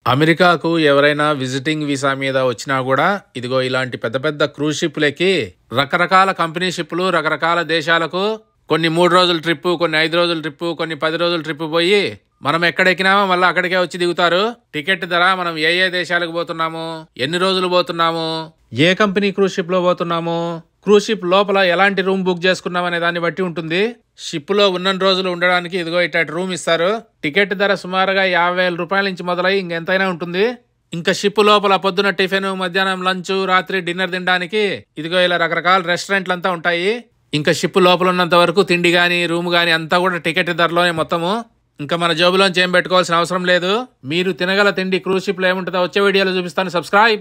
అమెరికాకు ఎవరైనా visiting visa మీద వచ్చినా కూడా ఇదిగో ఇలాంటి పెద్ద పెద్ద క్రూజ్ షిప్లకి రకరకాల కంపెనీ షిప్లు రకరకాల దేశాలకు కొన్ని మూడు రోజుల ట్రిప్ కొన్ని ఐదు రోజుల ట్రిప్ కొన్ని పది రోజుల ట్రిప్ పోయి మనం ఎక్కడెక్కినామో మళ్ళీ అక్కడికే వచ్చి దిగుతారు టికెట్ ధర మనం ఏ ఏ దేశాలకు పోతున్నాము ఎన్ని రోజులు పోతున్నాము ఏ కంపెనీ క్రూజ్ షిప్ లో పోతున్నాము క్రూజ్ షిప్ లోపల ఎలాంటి రూమ్ బుక్ చేసుకున్నాం అనే దాన్ని బట్టి ఉంటుంది షిప్ లో ఉన్న రోజులు ఉండడానికి ఇదిగో ఇట్లాంటి రూమ్ ఇస్తారు టికెట్ ధర సుమారుగా యాభై వేల రూపాయల నుంచి మొదలై ఇంకెంతైనా ఉంటుంది ఇంకా షిప్ లోపల పొద్దున టిఫిన్ మధ్యాహ్నం లంచ్ రాత్రి డిన్నర్ తినడానికి ఇదిగో ఇలా రకరకాల రెస్టారెంట్లు అంతా ఉంటాయి ఇంకా షిప్ లోపల ఉన్నంత వరకు తిండి గాని రూమ్ గాని అంతా కూడా టికెట్ ధరలోనే మొత్తము ఇంకా మన జోబులోంచి ఏం పెట్టుకోవాల్సిన అవసరం లేదు మీరు తినగల తిండి క్రూజ్ షిప్ లో ఏముంటుందో వచ్చే వీడియోలో చూపిస్తాను సబ్స్క్రైబ్